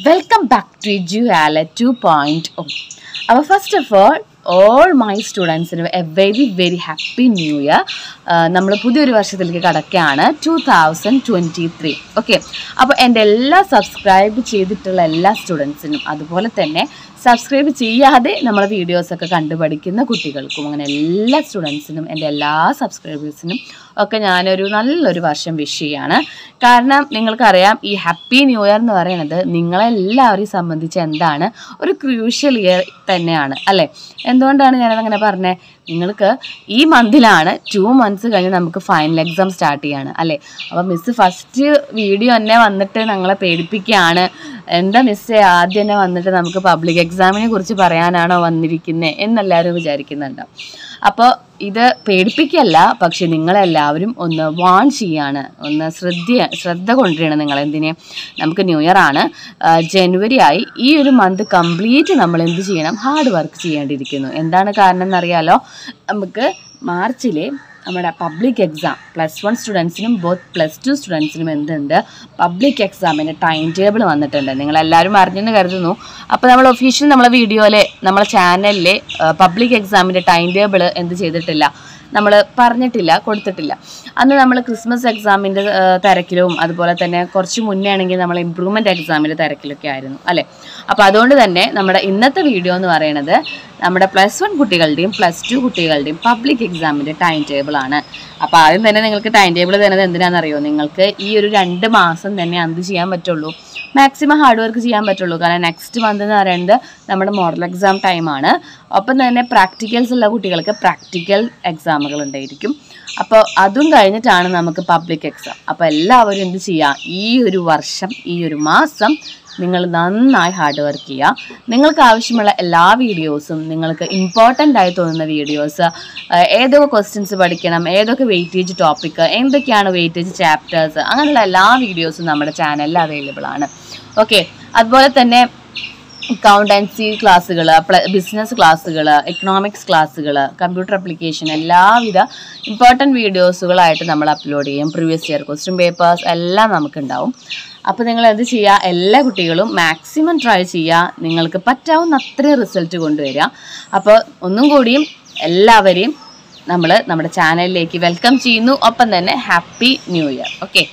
Welcome back to Eduala 2.0. Our first of all, all my സ്റ്റുഡൻസിന് a very very happy new year നമ്മൾ പുതിയൊരു വർഷത്തിലേക്ക് കടക്കുകയാണ് two thousand twenty three okay അപ്പോൾ എൻ്റെ എല്ലാ സബ്സ്ക്രൈബ് ചെയ്തിട്ടുള്ള എല്ലാ സ്റ്റുഡൻസിനും അതുപോലെ തന്നെ സബ്സ്ക്രൈബ് ചെയ്യാതെ നമ്മളെ വീഡിയോസൊക്കെ കണ്ടുപഠിക്കുന്ന കുട്ടികൾക്കും അങ്ങനെ എല്ലാ സ്റ്റുഡൻസിനും എൻ്റെ എല്ലാ സബ്സ്ക്രൈബേഴ്സിനും ഒക്കെ ഞാനൊരു നല്ലൊരു വർഷം വിഷ് ചെയ്യാണ് കാരണം നിങ്ങൾക്കറിയാം ഈ ഹാപ്പി ന്യൂ ഇയർ എന്ന് പറയുന്നത് നിങ്ങളെല്ലാവരെയും സംബന്ധിച്ച് എന്താണ് ഒരു ക്രൂഷ്യൽ ഇയർ തന്നെയാണ് അല്ലേ എന്തുകൊണ്ടാണ് ഞാനതങ്ങനെ പറഞ്ഞത് നിങ്ങൾക്ക് ഈ മന്തിലാണ് ടു മന്ത്സ് കഴിഞ്ഞ് നമുക്ക് ഫൈനൽ എക്സാം സ്റ്റാർട്ട് ചെയ്യാണ് അല്ലേ അപ്പോൾ മിസ്സ് ഫസ്റ്റ് വീഡിയോ തന്നെ വന്നിട്ട് ഞങ്ങളെ പേടിപ്പിക്കുകയാണ് എന്താ മിസ്സേ ആദ്യം തന്നെ വന്നിട്ട് നമുക്ക് പബ്ലിക് എക്സാമിനെ കുറിച്ച് പറയാനാണോ വന്നിരിക്കുന്നത് എന്നെല്ലാവരും വിചാരിക്കുന്നുണ്ടാവും അപ്പോൾ ഇത് പേടിപ്പിക്കല്ല പക്ഷെ നിങ്ങളെല്ലാവരും ഒന്ന് വാൺ ചെയ്യാണ് ഒന്ന് ശ്രദ്ധ ശ്രദ്ധ കൊണ്ടുവരണം നിങ്ങൾ എന്തിനെ നമുക്ക് ന്യൂ ഇയർ ആണ് ആ, ജനുവരി ആയി ഈ ഒരു മന്ത് കംപ്ലീറ്റ് നമ്മൾ എന്ത് ചെയ്യണം ഹാർഡ് വർക്ക് ചെയ്യേണ്ടിയിരിക്കുന്നു എന്താണ് കാരണം എന്നറിയാലോ നമുക്ക് മാർച്ചിലെ നമ്മുടെ പബ്ലിക് എക്സാം പ്ലസ് വൺ സ്റ്റുഡൻസിനും ബോത്ത് പ്ലസ് ടു സ്റ്റുഡൻസിനും എന്തുണ്ട് പബ്ലിക് എക്സാമിൻ്റെ ടൈം ടേബിൾ വന്നിട്ടുണ്ട് നിങ്ങളെല്ലാവരും അറിഞ്ഞെന്ന് കരുതുന്നു അപ്പോൾ നമ്മൾ ഒഫീഷ്യൽ നമ്മളെ വീഡിയോയിൽ നമ്മളെ ചാനലിൽ പബ്ലിക് എക്സാമിൻ്റെ ടൈം ടേബിൾ എന്ത് ചെയ്തിട്ടില്ല നമ്മൾ പറഞ്ഞിട്ടില്ല കൊടുത്തിട്ടില്ല അന്ന് നമ്മൾ ക്രിസ്മസ് എക്സാമിൻ്റെ തിരക്കിലും അതുപോലെ തന്നെ കുറച്ച് മുന്നേ ആണെങ്കിൽ നമ്മൾ ഇമ്പ്രൂവ്മെൻ്റ് എക്സാമിൻ്റെ തിരക്കിലൊക്കെ ആയിരുന്നു അല്ലേ അപ്പോൾ അതുകൊണ്ട് തന്നെ നമ്മുടെ ഇന്നത്തെ വീഡിയോ എന്ന് പറയുന്നത് നമ്മുടെ പ്ലസ് വൺ കുട്ടികളുടെയും പ്ലസ് ടു കുട്ടികളുടെയും പബ്ലിക് എക്സാമിൻ്റെ ടൈം ടേബിളാണ് അപ്പോൾ ആദ്യം തന്നെ നിങ്ങൾക്ക് ടൈം ടേബിൾ തരുന്നത് എന്തിനാണെന്നറിയോ നിങ്ങൾക്ക് ഈ ഒരു രണ്ട് മാസം തന്നെ എന്ത് ചെയ്യാൻ പറ്റുള്ളൂ മാക്സിമം ഹാർഡ് വർക്ക് ചെയ്യാൻ പറ്റുള്ളൂ കാരണം നെക്സ്റ്റ് മന്ത് എന്ന് പറയുന്നത് നമ്മുടെ മോഡൽ എക്സാം ടൈമാണ് ഒപ്പം തന്നെ പ്രാക്ടിക്കൽസ് ഉള്ള കുട്ടികൾക്ക് പ്രാക്ടിക്കൽ എക്സാമുകൾ ഉണ്ടായിരിക്കും അപ്പോൾ അതും കഴിഞ്ഞിട്ടാണ് നമുക്ക് പബ്ലിക് എക്സാം അപ്പോൾ എല്ലാവരും എന്ത് ചെയ്യുക ഈ ഒരു വർഷം ഈ ഒരു മാസം നിങ്ങൾ നന്നായി ഹാർഡ് വർക്ക് ചെയ്യുക നിങ്ങൾക്ക് ആവശ്യമുള്ള എല്ലാ വീഡിയോസും നിങ്ങൾക്ക് ഇമ്പോർട്ടൻ്റ് ആയി തോന്നുന്ന വീഡിയോസ് ഏതൊക്കെ ക്വസ്റ്റ്യൻസ് പഠിക്കണം ഏതൊക്കെ വെയിറ്റേജ് ടോപ്പിക്ക് എന്തൊക്കെയാണ് വെയിറ്റേജ് ചാപ്റ്റേഴ്സ് അങ്ങനെയുള്ള എല്ലാ വീഡിയോസും നമ്മുടെ ചാനലിൽ അവൈലബിൾ ആണ് ഓക്കെ അതുപോലെ തന്നെ അക്കൗണ്ടൻസി ക്ലാസ്സുകൾ ബിസിനസ് ക്ലാസ്സുകൾ എക്കണോമിക്സ് ക്ലാസ്സുകൾ കമ്പ്യൂട്ടർ അപ്ലിക്കേഷൻ എല്ലാവിധ ഇമ്പോർട്ടൻറ്റ് വീഡിയോസുകളായിട്ട് നമ്മൾ അപ്ലോഡ് ചെയ്യും പ്രീവിയസ് ഇയർ ക്വസ്റ്റ്യൻ പേപ്പേഴ്സ് എല്ലാം നമുക്കുണ്ടാവും അപ്പോൾ നിങ്ങൾ എന്ത് ചെയ്യുക എല്ലാ കുട്ടികളും മാക്സിമം ട്രൈ ചെയ്യുക നിങ്ങൾക്ക് പറ്റാവുന്ന അത്രയും റിസൾട്ട് കൊണ്ടുവരിക അപ്പോൾ ഒന്നും കൂടിയും എല്ലാവരെയും നമ്മൾ നമ്മുടെ ചാനലിലേക്ക് വെൽക്കം ചെയ്യുന്നു ഒപ്പം തന്നെ happy new year okay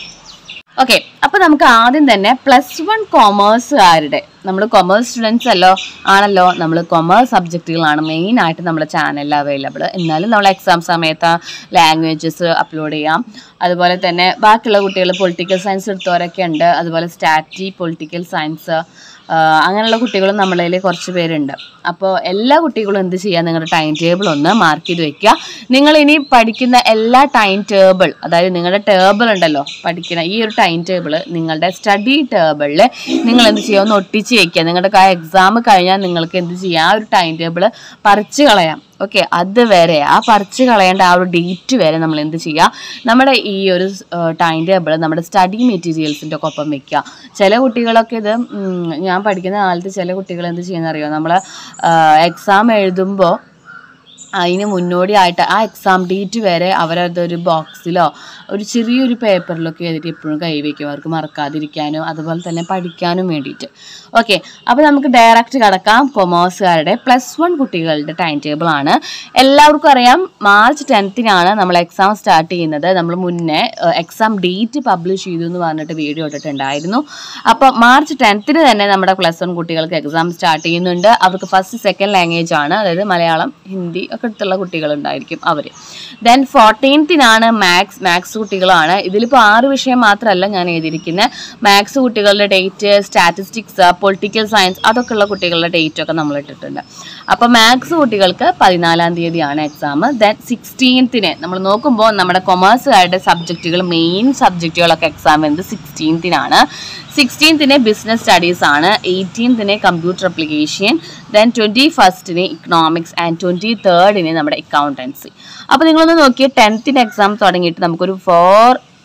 okay അപ്പോൾ നമുക്ക് ആദ്യം തന്നെ പ്ലസ് വൺ കോമേഴ്സുകാരുടെ നമ്മൾ കൊമേഴ്സ് സ്റ്റുഡൻസ് അല്ലോ ആണല്ലോ നമ്മൾ കൊമേഴ്സ് സബ്ജക്റ്റുകളാണ് മെയിൻ ആയിട്ട് നമ്മുടെ ചാനലിൽ അവൈലബിൾ എന്നാലും നമ്മൾ എക്സാം സമയത്ത് ലാംഗ്വേജസ് അപ്ലോഡ് ചെയ്യാം അതുപോലെ തന്നെ ബാക്കിയുള്ള കുട്ടികൾ പൊളിറ്റിക്കൽ സയൻസ് എടുത്തവരൊക്കെ ഉണ്ട് അതുപോലെ സ്റ്റാറ്റി പൊളിറ്റിക്കൽ സയൻസ് അങ്ങനെയുള്ള കുട്ടികളും നമ്മളതിൽ കുറച്ച് പേരുണ്ട് അപ്പോൾ എല്ലാ കുട്ടികളും എന്ത് ചെയ്യുക നിങ്ങളുടെ ടൈം ടേബിൾ ഒന്ന് മാർക്ക് ചെയ്ത് വെക്കുക നിങ്ങൾ ഇനി പഠിക്കുന്ന എല്ലാ ടൈം ടേബിൾ അതായത് നിങ്ങളുടെ ടേബിൾ ഉണ്ടല്ലോ പഠിക്കുന്ന ഈ ഒരു ടൈം ടേബിൾ നിങ്ങളുടെ സ്റ്റഡി ടേബിളിൽ നിങ്ങൾ എന്ത് ചെയ്യുക ഒന്ന് ഒട്ടിച്ച് വയ്ക്കുക നിങ്ങളുടെ ആ എക്സാം കഴിഞ്ഞാൽ നിങ്ങൾക്ക് എന്ത് ചെയ്യാം ആ ഒരു ടൈം ടേബിൾ പറിച്ച് കളയാം ഓക്കെ അത് വരെ ആ പറിച്ച് കളയേണ്ട ആ ഒരു ഡേറ്റ് വരെ നമ്മൾ എന്ത് ചെയ്യുക നമ്മുടെ ഈ ഒരു ടൈം ടേബിൾ നമ്മുടെ സ്റ്റഡി മെറ്റീരിയൽസിൻ്റെ ഒക്കെ ഒപ്പം വെക്കുക ചില കുട്ടികളൊക്കെ ഇത് ഉം, ഞാൻ പഠിക്കുന്ന കാലത്ത് ചില കുട്ടികൾ എന്ത് ചെയ്യുന്ന അറിയോ നമ്മൾ എക്സാം എഴുതുമ്പോൾ അതിന് മുന്നോടിയായിട്ട് ആ എക്സാം ഡേറ്റ് വരെ അവരതൊരു ബോക്സിലോ ഒരു ചെറിയൊരു പേപ്പറിലൊക്കെ എഴുതിയിട്ട് എപ്പോഴും കൈവയ്ക്കും അവർക്ക് മറക്കാതിരിക്കാനും അതുപോലെ തന്നെ പഠിക്കാനും വേണ്ടിയിട്ട് ഓക്കെ അപ്പോൾ നമുക്ക് ഡയറക്റ്റ് കടക്കാം കൊമേഴ്സുകാരുടെ പ്ലസ് വൺ കുട്ടികളുടെ ടൈം ടേബിൾ ആണ് എല്ലാവർക്കും അറിയാം മാർച്ച് ടെൻത്തിനാണ് നമ്മൾ എക്സാം സ്റ്റാർട്ട് ചെയ്യുന്നത് നമ്മൾ മുന്നേ എക്സാം ഡേറ്റ് പബ്ലിഷ് ചെയ്തു എന്ന് പറഞ്ഞിട്ട് വീഡിയോ ഇട്ടിട്ടുണ്ടായിരുന്നു അപ്പോൾ മാർച്ച് ടെൻത്തിന് തന്നെ നമ്മുടെ പ്ലസ് വൺ കുട്ടികൾക്ക് എക്സാം സ്റ്റാർട്ട് ചെയ്യുന്നുണ്ട് അവർക്ക് ഫസ്റ്റ് സെക്കൻഡ് ലാംഗ്വേജ് ആണ് അതായത് മലയാളം ഹിന്ദി ഒക്കെ എടുത്തുള്ള കുട്ടികളുണ്ടായിരിക്കും അവർ ദെൻ ഫോർട്ടീൻത്തിനാണ് മാത്സ് മാത്സ് കുട്ടികളാണ് ഇതിലിപ്പോൾ ആറ് വിഷയം മാത്രമല്ല ഞാൻ എഴുതിയിരിക്കുന്നത് മാത്സ് കുട്ടികളുടെ ഡേറ്റ് സ്റ്റാറ്റിസ്റ്റിക്സ് പൊളിറ്റിക്കൽ സയൻസ് അതൊക്കെ ഉള്ള കുട്ടികളുടെ ഡേറ്റ് ഒക്കെ നമ്മൾ ഇട്ടിട്ടുണ്ട് അപ്പോൾ മാത്സ് കുട്ടികൾക്ക് പതിനാലാം തീയതിയാണ് എക്സാം ദെൻ സിക്സ്റ്റീൻത്തിന് നമ്മൾ നോക്കുമ്പോൾ നമ്മുടെ കൊമേഴ്സുകാരുടെ സബ്ജക്റ്റുകൾ മെയിൻ സബ്ജക്റ്റുകളൊക്കെ എക്സാം വരുന്നത് സിക്സ്റ്റീൻത്തിനാണ് സിക്സ്റ്റീൻത്തിന് ബിസിനസ് സ്റ്റഡീസ് ആണ് എയ്റ്റീൻത്തിന് കമ്പ്യൂട്ടർ അപ്ലിക്കേഷൻ ദെൻ ട്വൻറ്റി ഫസ്റ്റിന് ഇക്കണോമിക്സ് ആൻഡ് ട്വൻറ്റി തേർഡിന് നമ്മുടെ അക്കൗണ്ടൻസി അപ്പോൾ നിങ്ങളൊന്ന് നോക്കിയാൽ ടെൻത്തിന് എക്സാം തുടങ്ങിയിട്ട് നമുക്കൊരു ഫോർ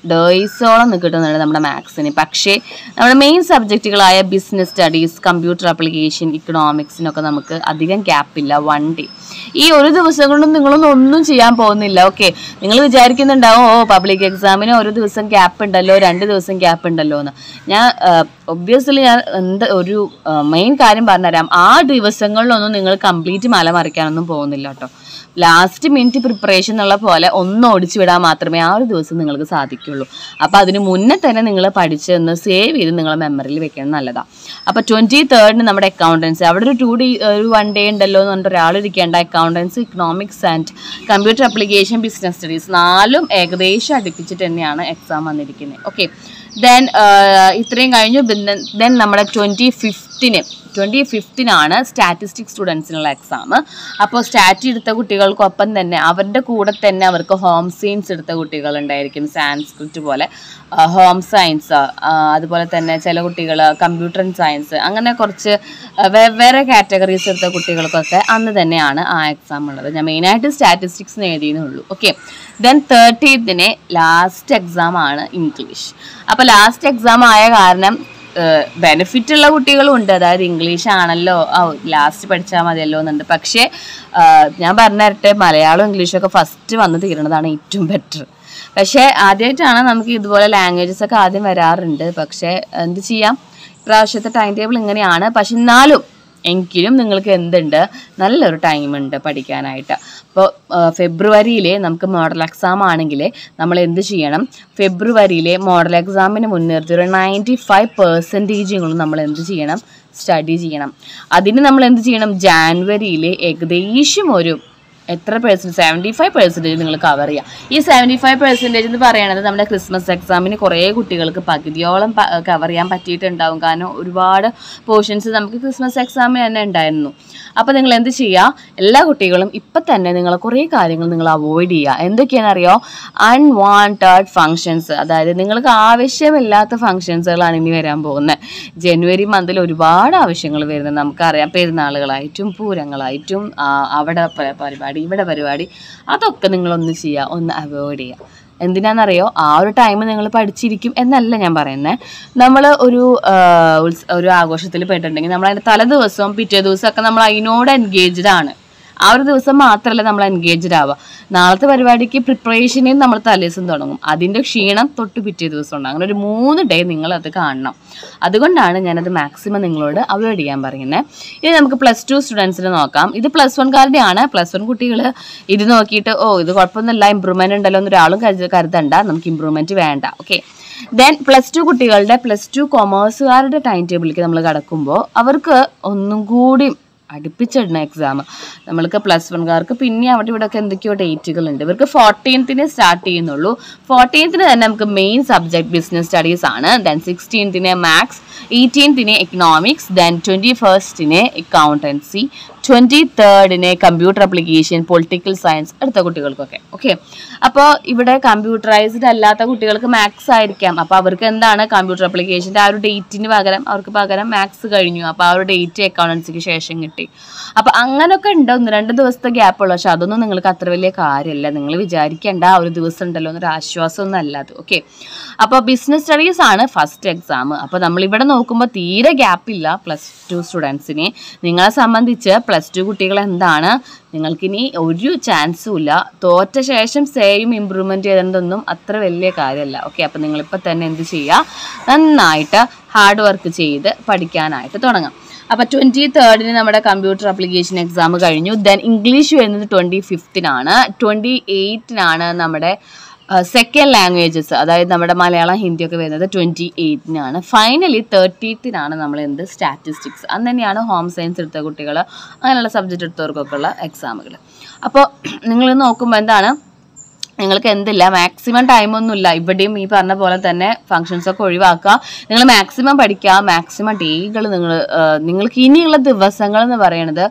ഡേയ്സോളം കിട്ടുന്നുണ്ട് നമ്മുടെ മാത്സിന് പക്ഷേ നമ്മുടെ മെയിൻ സബ്ജക്റ്റുകളായ ബിസിനസ് സ്റ്റഡീസ് കമ്പ്യൂട്ടർ ആപ്ലിക്കേഷൻ ഇക്കണോമിക്സിനൊക്കെ നമുക്ക് അധികം ഗ്യാപ്പില്ല വൺ ഡേ ഈ ഒരു ദിവസം കൊണ്ടും നിങ്ങളൊന്നും ഒന്നും ചെയ്യാൻ പോകുന്നില്ല ഓക്കെ നിങ്ങൾ വിചാരിക്കുന്നുണ്ടാവും ഓ പബ്ലിക് എക്സാമിന് ഒരു ദിവസം ഗ്യാപ്പ് ഉണ്ടല്ലോ രണ്ട് ദിവസം ഗ്യാപ്പ് ഉണ്ടല്ലോ എന്ന് ഞാൻ ഒബ്വിയസ്ലി ഞാൻ എന്ത് ഒരു മെയിൻ കാര്യം പറഞ്ഞുതരാം ആ ദിവസങ്ങളിലൊന്നും നിങ്ങൾ കംപ്ലീറ്റ് മല മറിക്കാനൊന്നും പോകുന്നില്ല കേട്ടോ ലാസ്റ്റ് മിനിറ്റ് പ്രിപ്പറേഷൻ എന്നുള്ള പോലെ ഒന്ന് ഓടിച്ചു വിടാൻ മാത്രമേ ആ ഒരു ദിവസം നിങ്ങൾക്ക് സാധിക്കുള്ളൂ അപ്പോൾ അതിന് മുന്നേ തന്നെ നിങ്ങൾ പഠിച്ച് ഒന്ന് സേവ് ചെയ്ത് നിങ്ങളെ മെമ്മറിയിൽ വെക്കണം നല്ലതാണ് അപ്പോൾ ട്വൻറ്റി തേർഡിന് നമ്മുടെ അക്കൗണ്ടൻസി അവിടെ ഒരു ടു ഡേ ഒരു വൺ ഡേ ഉണ്ടല്ലോ എന്ന് പറഞ്ഞിട്ട് ഒരാൾ ഇരിക്കേണ്ട accountancy economics and computer application business studies നാലും ഏകദേശം അടുപ്പിച്ചിട്ട് തന്നെയാണ് എക്സാം വന്നിരിക്കുന്നത് ഓക്കെ ദെൻ ഇത്രയും കഴിഞ്ഞു ദെൻ നമ്മുടെ ട്വൻറ്റി ഫിഫ്തിന് ട്വൻറ്റി ഫിഫ്തിനാണ് സ്റ്റാറ്റിസ്റ്റിക്സ് സ്റ്റുഡൻസിനുള്ള എക്സാം അപ്പോൾ സ്റ്റാറ്റി എടുത്ത കുട്ടികൾക്കൊപ്പം തന്നെ അവരുടെ കൂടെ തന്നെ അവർക്ക് ഹോം സയൻസ് എടുത്ത കുട്ടികളുണ്ടായിരിക്കും സാൻസ്ക്രിറ്റ് പോലെ ഹോം സയൻസ് അതുപോലെ തന്നെ ചില കുട്ടികൾ കമ്പ്യൂട്ടർ സയൻസ് അങ്ങനെ കുറച്ച് ആ, വെവ്വേറെ കാറ്റഗറീസ് എടുത്ത കുട്ടികൾക്കൊക്കെ അന്ന് തന്നെയാണ് ആ എക്സാം ഉള്ളത് ഞാൻ മെയിനായിട്ട് സ്റ്റാറ്റിസ്റ്റിക്സിന് എഴുതിയെന്നേ ഉള്ളൂ ഓക്കെ ദെൻ തേർട്ടീത്തിന് ലാസ്റ്റ് എക്സാം ആണ് ഇംഗ്ലീഷ് അപ്പോൾ ലാസ്റ്റ് എക്സാം ആയ കാരണം ബെനിഫിറ്റ് ഉള്ള കുട്ടികളും ഉണ്ട് അതായത് ഇംഗ്ലീഷ് ആണല്ലോ ഓ ലാസ്റ്റ് പഠിച്ചാൽ മതിയല്ലോ എന്നുണ്ട് പക്ഷേ ആ, ഞാൻ പറഞ്ഞു തരട്ടെ മലയാളം ഇംഗ്ലീഷും ഒക്കെ ഫസ്റ്റ് വന്ന് തീരണതാണ് ഏറ്റവും ബെറ്റർ പക്ഷേ ആദ്യമായിട്ടാണ് നമുക്ക് ഇതുപോലെ ലാംഗ്വേജസ് ഒക്കെ ആദ്യം വരാറുണ്ട് പക്ഷേ എന്ത് ചെയ്യാം ഇപ്രാവശ്യത്തെ ടൈം ടേബിൾ ഇങ്ങനെയാണ് പക്ഷെ എന്നാലും എങ്കിലും നിങ്ങൾക്ക് എന്തുണ്ട് നല്ലൊരു ടൈമുണ്ട് പഠിക്കാനായിട്ട് അപ്പോൾ ഫെബ്രുവരിയിലെ നമുക്ക് മോഡൽ എക്സാം ആണെങ്കിൽ നമ്മൾ എന്ത് ചെയ്യണം ഫെബ്രുവരിയിലെ മോഡൽ എക്സാമിന് മുൻനിർത്തി ഒരു നയൻറ്റി ഫൈവ് പെർസെൻറ്റേജുകളും നമ്മൾ എന്ത് ചെയ്യണം സ്റ്റഡി ചെയ്യണം അതിന് നമ്മൾ എന്ത് ചെയ്യണം ജാനുവരിയിൽ ഏകദേശം ഒരു എത്ര പെർസെൻറ്റ് സെവൻറ്റി ഫൈവ് പെർസെൻറ്റേജ് നിങ്ങൾ കവർ ചെയ്യുക ഈ സെവൻറ്റി ഫൈവ് പെർസെൻറ്റേജ് എന്ന് പറയുന്നത് നമ്മുടെ ക്രിസ്മസ് എക്സാമിന് കുറേ കുട്ടികൾക്ക് പകുതിയോളം കവർ ചെയ്യാൻ പറ്റിയിട്ടുണ്ടാവും കാരണം ഒരുപാട് പോർഷൻസ് നമുക്ക് ക്രിസ്മസ് എക്സാമിന് തന്നെ ഉണ്ടായിരുന്നു അപ്പോൾ നിങ്ങൾ എന്ത് ചെയ്യുക എല്ലാ കുട്ടികളും ഇപ്പം തന്നെ നിങ്ങൾ കുറേ കാര്യങ്ങൾ നിങ്ങൾ അവോയ്ഡ് ചെയ്യുക എന്തൊക്കെയാണെന്നറിയോ അൺവാണ്ടഡ് ഫങ്ഷൻസ് അതായത് നിങ്ങൾക്ക് ആവശ്യമില്ലാത്ത ഫങ്ഷൻസുകളാണ് ഇനി വരാൻ പോകുന്നത് ജനുവരി മന്തിൽ ഒരുപാട് ആവശ്യങ്ങൾ വരുന്നത് നമുക്കറിയാം പെരുന്നാളുകളായിട്ടും പൂരങ്ങളായിട്ടും ആ, അവിടെ പ- പരിപാടി ഇവിടെ പരിപാടി അതൊക്കെ നിങ്ങളൊന്ന് ചെയ്യുക ഒന്ന് അവോയ്ഡ് ചെയ്യുക എന്തിനാണെന്നറിയോ ആ ഒരു ടൈം നിങ്ങൾ പഠിച്ചിരിക്കും എന്നല്ല ഞാൻ പറയുന്നത് നമ്മൾ ഒരു ആ, ഉത്സ- ഒരു ആഘോഷത്തിൽ പെട്ടിട്ടുണ്ടെങ്കിൽ നമ്മൾ അതിൻ്റെ തലേ ദിവസവും പിറ്റേ ദിവസമൊക്കെ നമ്മൾ അതിനോട് എൻഗേജ്ഡ് ആണ് ആ ഒരു ദിവസം മാത്രമല്ല നമ്മൾ എൻഗേജ്ഡ് ആവുക നാളത്തെ പരിപാടിക്ക് പ്രിപ്പറേഷനും നമ്മൾ തലേദിവസം തുടങ്ങും അതിൻ്റെ ക്ഷീണം തൊട്ട് പിറ്റേ ദിവസം ഉണ്ട് അങ്ങനെ ഒരു മൂന്ന് ഡേ നിങ്ങൾ അത് കാണണം അതുകൊണ്ടാണ് ഞാനത് മാക്സിമം നിങ്ങളോട് അവോയ്ഡ് ചെയ്യാൻ പറയുന്നത് ഇനി നമുക്ക് പ്ലസ് ടു സ്റ്റുഡൻസിന് നോക്കാം ഇത് പ്ലസ് വൺകാരുടെ ആണ് പ്ലസ് വൺ കുട്ടികൾ ഇത് നോക്കിയിട്ട് ഓ ഇത് കുഴപ്പമൊന്നുമില്ല ഇമ്പ്രൂവ്മെന്റ് ഉണ്ടല്ലോ എന്ന് ഒരാളും കരുത- കരുതണ്ട നമുക്ക് ഇമ്പ്രൂവ്മെന്റ് വേണ്ട ഓക്കെ ദെൻ പ്ലസ് ടു കുട്ടികളുടെ പ്ലസ് ടു കൊമേഴ്സുകാരുടെ ടൈം ടേബിളിലേക്ക് നമ്മൾ കടക്കുമ്പോൾ അവർക്ക് ഒന്നും കൂടി അടുപ്പിച്ചിടുന്ന എക്സാം നമ്മൾക്ക് പ്ലസ് വൺകാർക്ക് പിന്നെ അവിടെ ഇവിടെ ഒക്കെ എന്തൊക്കെയോ ഡേറ്റുകൾ ഉണ്ട് ഇവർക്ക് ഫോർട്ടീൻത്തിന് സ്റ്റാർട്ട് ചെയ്യുന്നുള്ളൂ ഫോർട്ടീൻത്തിന് തന്നെ നമുക്ക് മെയിൻ സബ്ജക്ട് ബിസിനസ് സ്റ്റഡീസ് ആണ് ദെൻ സിക്സ്റ്റീൻത്തിന് മാത്സ് എയ്റ്റീൻത്തിന് എക്കണോമിക്സ് ദെൻ ട്വൻറ്റി ഫസ്റ്റിന് അക്കൗണ്ടൻസി ട്വൻറ്റി തേർഡിന് കമ്പ്യൂട്ടർ അപ്ലിക്കേഷൻ പൊളിറ്റിക്കൽ സയൻസ് അടുത്ത കുട്ടികൾക്കൊക്കെ ഓക്കെ അപ്പോൾ ഇവിടെ കമ്പ്യൂട്ടറൈസ്ഡ് അല്ലാത്ത കുട്ടികൾക്ക് മാത്സ് ആയിരിക്കാം അപ്പോൾ അവർക്ക് എന്താണ് കമ്പ്യൂട്ടർ അപ്ലിക്കേഷൻ്റെ ആ ഒരു ഡേറ്റിന് പകരം അവർക്ക് പകരം മാത്സ് കഴിഞ്ഞു അപ്പോൾ ആ ഒരു ഡേറ്റ് അക്കൗണ്ടൻസിക്ക് ശേഷം കിട്ടി അപ്പോൾ അങ്ങനെയൊക്കെ ഉണ്ട് ഒന്ന് രണ്ട് ദിവസത്തെ ഗ്യാപ്പ് ഉള്ളൂ പക്ഷെ അതൊന്നും നിങ്ങൾക്ക് അത്ര വലിയ കാര്യമല്ല നിങ്ങൾ വിചാരിക്കേണ്ട ആ ഒരു ദിവസം ഉണ്ടല്ലോ എന്നൊരു ആശ്വാസമൊന്നും അല്ല അത് ഓക്കെ അപ്പോൾ ബിസിനസ് സ്റ്റഡീസ് ആണ് ഫസ്റ്റ് എക്സാം അപ്പോൾ നമ്മളിവിടെ നോക്കുമ്പോൾ തീരെ ഗ്യാപ്പില്ല പ്ലസ് ടു സ്റ്റുഡൻസിനെ നിങ്ങളെ സംബന്ധിച്ച് പ്ലസ് ടു കുട്ടികൾ എന്താണ് നിങ്ങൾക്കിനി ഒരു ചാൻസും ഇല്ല തോറ്റ ശേഷം സെയിം ഇമ്പ്രൂവ്മെൻറ്റ് ചെയ്തതൊന്നും അത്ര വലിയ കാര്യമല്ല ഓക്കെ അപ്പോൾ നിങ്ങളിപ്പോൾ തന്നെ എന്ത് ചെയ്യുക നന്നായിട്ട് ഹാർഡ് വർക്ക് ചെയ്ത് പഠിക്കാനായിട്ട് തുടങ്ങാം അപ്പോൾ ട്വൻറ്റി തേർഡിന് നമ്മുടെ കമ്പ്യൂട്ടർ അപ്ലിക്കേഷൻ എക്സാം കഴിഞ്ഞു ദെൻ ഇംഗ്ലീഷ് വരുന്നത് ട്വൻറ്റി ഫിഫ്തിനാണ് ട്വൻറ്റി എയ്റ്റിനാണ് നമ്മുടെ സെക്കൻഡ് ലാംഗ്വേജസ് അതായത് നമ്മുടെ മലയാളം ഹിന്ദി ഒക്കെ വരുന്നത് ട്വൻറ്റി എയ്റ്റിനാണ് ഫൈനലി തേർട്ടീത്തിനാണ് നമ്മൾ എന്ത് സ്റ്റാറ്റിസ്റ്റിക്സ് അന്ന് തന്നെയാണ് ഹോം സയൻസ് എടുത്ത കുട്ടികൾ അങ്ങനെയുള്ള സബ്ജക്റ്റ് എടുത്തവർക്കൊക്കെ ഉള്ള എക്സാമുകൾ അപ്പോൾ നിങ്ങൾ നോക്കുമ്പോൾ എന്താണ് നിങ്ങൾക്ക് എന്തില്ല മാക്സിമം ടൈമൊന്നുമില്ല ഇവിടെയും ഈ പറഞ്ഞ പോലെ തന്നെ ഫങ്ഷൻസ് ഒക്കെ ഒഴിവാക്കുക നിങ്ങൾ മാക്സിമം പഠിക്കുക മാക്സിമം ഡേകൾ നിങ്ങൾ നിങ്ങൾക്ക് ഇനിയുള്ള ദിവസങ്ങൾ എന്ന് പറയുന്നത്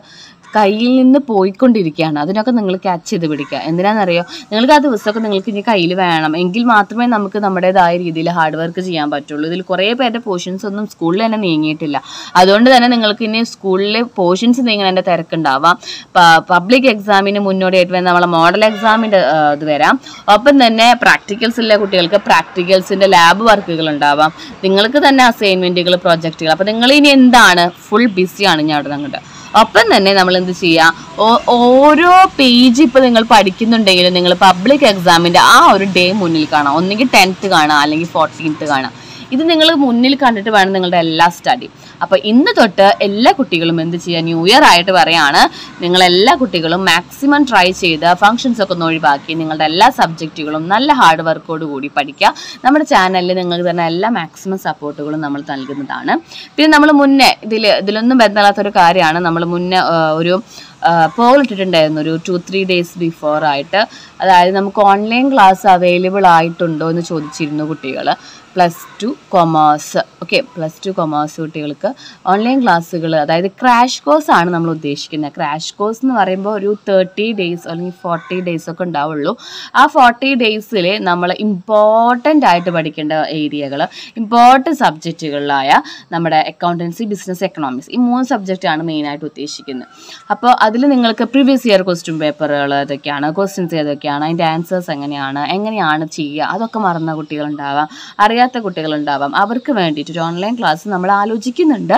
കയ്യിൽ നിന്ന് പോയിക്കൊണ്ടിരിക്കുകയാണ് അതിനൊക്കെ നിങ്ങൾ ക്യാച്ച് ചെയ്ത് പിടിക്കുക എന്തിനാണെന്നറിയോ നിങ്ങൾക്ക് ആ ദിവസമൊക്കെ നിങ്ങൾക്ക് ഇനി കയ്യിൽ വേണം എങ്കിൽ മാത്രമേ നമുക്ക് നമ്മുടേതായ രീതിയിൽ ഹാർഡ് വർക്ക് ചെയ്യാൻ പറ്റുള്ളൂ ഇതിൽ കുറേ പേരുടെ പോർഷൻസ് ഒന്നും സ്കൂളിൽ തന്നെ നീങ്ങിയിട്ടില്ല അതുകൊണ്ട് തന്നെ നിങ്ങൾക്ക് ഇനി സ്കൂളിലെ പോർഷൻസ് നീങ്ങുന്നതിൻ്റെ തിരക്കുണ്ടാവാം പബ്ലിക് എക്സാമിന് മുന്നോടിയായിട്ട് വരുന്ന നമ്മളെ മോഡൽ എക്സാമിൻ്റെ ഇത് വരാം ഒപ്പം തന്നെ പ്രാക്ടിക്കൽസിലെ കുട്ടികൾക്ക് പ്രാക്ടിക്കൽസിൻ്റെ ലാബ് വർക്കുകൾ ഉണ്ടാവാം നിങ്ങൾക്ക് തന്നെ അസൈൻമെൻറ്റുകൾ പ്രൊജക്റ്റുകൾ അപ്പോൾ നിങ്ങൾ ഇനി എന്താണ് ഫുൾ ബിസിയാണ് ഞാൻ അവിടെ അങ്ങോട്ട് ഒപ്പം തന്നെ നമ്മൾ എന്ത് ചെയ്യുക ഓ- ഓരോ പേജ് ഇപ്പോൾ നിങ്ങൾ പഠിക്കുന്നുണ്ടെങ്കിലും നിങ്ങൾ പബ്ലിക് എക്സാമിൻ്റെ ആ ഒരു ഡേ മുന്നിൽ കാണാം ഒന്നുകിൽ ടെൻത്ത് കാണാം അല്ലെങ്കിൽ ഫോർട്ടീൻത്ത് കാണാം ഇത് നിങ്ങൾ മുന്നിൽ കണ്ടിട്ട് വേണം നിങ്ങളുടെ എല്ലാ സ്റ്റഡി അപ്പോൾ ഇന്ന് തൊട്ട് എല്ലാ കുട്ടികളും എന്ത് ചെയ്യുക ന്യൂ ഇയർ ആയിട്ട് പറയാണ് നിങ്ങൾ എല്ലാ കുട്ടികളും മാക്സിമം ട്രൈ ചെയ്ത് ഫങ്ഷൻസ് ഒക്കെ ഒന്ന് ഒഴിവാക്കി നിങ്ങളുടെ എല്ലാ സബ്ജക്റ്റുകളും നല്ല ഹാർഡ് വർക്കോട് കൂടി പഠിക്കുക നമ്മുടെ ചാനലിൽ നിങ്ങൾക്ക് തന്നെ എല്ലാ മാക്സിമം സപ്പോർട്ടുകളും നമ്മൾ നൽകുന്നതാണ് പിന്നെ നമ്മൾ മുന്നേ ഇതിൽ ഇതിലൊന്നും ബന്ധമില്ലാത്തൊരു കാര്യമാണ് നമ്മൾ മുന്നേ ആ, ഒരു പോൾ ഇട്ടിട്ടുണ്ടായിരുന്നു ഒരു ടു ത്രീ ഡേയ്സ് ബിഫോർ ആയിട്ട് അതായത് നമുക്ക് ഓൺലൈൻ ക്ലാസ് അവൈലബിൾ ആയിട്ടുണ്ടോ എന്ന് ചോദിച്ചിരുന്നു കുട്ടികൾ plus two commerce okay plus two commerce കുട്ടികൾക്ക് ഓൺലൈൻ ക്ലാസ്സുകൾ അതായത് ക്രാഷ് കോഴ്സ് ആണ് നമ്മൾ ഉദ്ദേശിക്കുന്നത് ക്രാഷ് കോഴ്സ് എന്ന് പറയുമ്പോൾ ഒരു തേർട്ടി ഡേയ്സ് അല്ലെങ്കിൽ ഫോർട്ടി ഡേയ്സ് ഒക്കെ ഉണ്ടാവുള്ളൂ ആ ഫോർട്ടി ഡേയ്സിൽ നമ്മൾ ഇമ്പോർട്ടൻ്റ് ആയിട്ട് പഠിക്കേണ്ട ഏരിയകൾ ഇമ്പോർട്ടൻറ്റ് സബ്ജക്റ്റുകളിലായ നമ്മുടെ അക്കൗണ്ടൻസി ബിസിനസ് എക്കണോമിക്സ് ഈ മൂന്ന് സബ്ജക്റ്റാണ് മെയിനായിട്ട് ഉദ്ദേശിക്കുന്നത് അപ്പോൾ അതിൽ നിങ്ങൾക്ക് പ്രീവിയസ് ഇയർ ക്വസ്റ്റ്യൻ പേപ്പറുകൾ ഏതൊക്കെയാണ് ക്വസ്റ്റ്യൻസ് ഏതൊക്കെയാണ് അതിൻ്റെ ആൻസേഴ്സ് എങ്ങനെയാണ് എങ്ങനെയാണ് ചെയ്യുക അതൊക്കെ മറന്ന കുട്ടികളുണ്ടാവാം അറിയാത്ത കുട്ടികളുണ്ടാവാം അവർക്ക് വേണ്ടിയിട്ട് ഒരു ഓൺലൈൻ ക്ലാസ് നമ്മൾ ആലോചിക്കുന്നുണ്ട്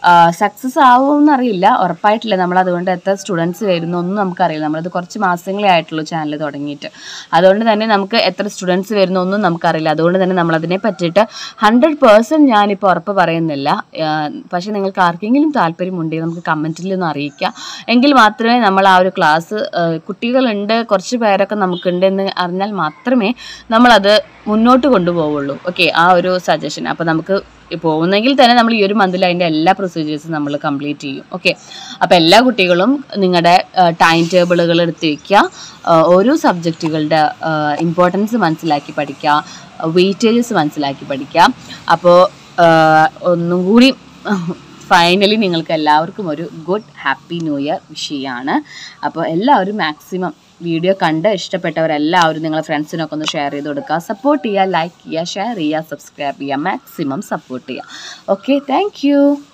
സക്സസ് ആവുമെന്നറിയില്ല ഉറപ്പായിട്ടില്ല നമ്മൾ അതുകൊണ്ട് എത്ര സ്റ്റുഡൻസ് വരുന്നു ഒന്നും നമുക്കറിയില്ല നമ്മളത് കുറച്ച് മാസങ്ങളേ ആയിട്ടുള്ളൂ ചാനൽ തുടങ്ങിയിട്ട് അതുകൊണ്ട് തന്നെ നമുക്ക് എത്ര സ്റ്റുഡൻസ് വരുന്നു ഒന്നും നമുക്കറിയില്ല അതുകൊണ്ട് തന്നെ നമ്മൾ അതിനെ പറ്റിയിട്ട് ഹൺഡ്രഡ് പേഴ്സൻറ്റ് ഞാനിപ്പോൾ ഉറപ്പ് പറയുന്നില്ല ആഹ് പക്ഷേ നിങ്ങൾക്ക് ആർക്കെങ്കിലും താല്പര്യമുണ്ടെങ്കിൽ നമുക്ക് കമൻറ്റിൽ ഒന്ന് അറിയിക്കുക എങ്കിൽ മാത്രമേ നമ്മൾ ആ ഒരു ക്ലാസ് കുട്ടികളുണ്ട് കുറച്ച് പേരൊക്കെ നമുക്കുണ്ട് എന്ന് അറിഞ്ഞാൽ മാത്രമേ നമ്മളത് മുന്നോട്ട് കൊണ്ടുപോവുള്ളൂ ഓക്കെ ആ ഒരു സജഷൻ അപ്പോൾ നമുക്ക് പോകുന്നെങ്കിൽ തന്നെ നമ്മൾ ഈ ഒരു മന്തിൽ അതിൻ്റെ എല്ലാ പ്രൊസീജിയേഴ്സും നമ്മൾ കംപ്ലീറ്റ് ചെയ്യും ഓക്കെ അപ്പോൾ എല്ലാ കുട്ടികളും നിങ്ങളുടെ ടൈം ടേബിളുകൾ എടുത്ത് വയ്ക്കുക ആ, ഓരോ സബ്ജക്റ്റുകളുടെ ഇമ്പോർട്ടൻസ് മനസ്സിലാക്കി പഠിക്കുക വെയിറ്റേജസ് മനസ്സിലാക്കി പഠിക്കുക അപ്പോൾ ഒന്നും കൂടി ഫൈനലി നിങ്ങൾക്ക് എല്ലാവർക്കും ഒരു good happy new year wish ചെയ്യാണ് അപ്പോൾ എല്ലാവരും മാക്സിമം വീഡിയോ കണ്ട് ഇഷ്ടപ്പെട്ടവരെല്ലാവരും നിങ്ങളെ ഫ്രണ്ട്സിനൊക്കെ ഒന്ന് ഷെയർ ചെയ്ത് കൊടുക്കുക സപ്പോർട്ട് ചെയ്യുക ലൈക്ക് ചെയ്യുക ഷെയർ ചെയ്യുക സബ്സ്ക്രൈബ് ചെയ്യുക മാക്സിമം സപ്പോർട്ട് ചെയ്യുക ഓക്കെ താങ്ക്